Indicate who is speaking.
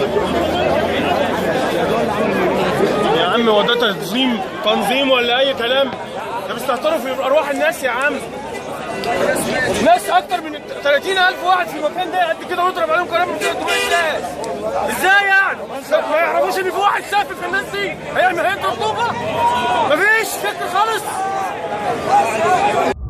Speaker 1: يا عم هو ده تنظيم تنظيم ولا اي كلام ده بيستهتروا في ارواح الناس يا عم ناس اكتر من 30000 واحد في المكان ده قد كده ويضرب عليهم كلام من دول الناس ازاي يعني ما يعرفوش ان في واحد سافر في الناس دي هيعمل هيضرب طوبه مفيش فكر خالص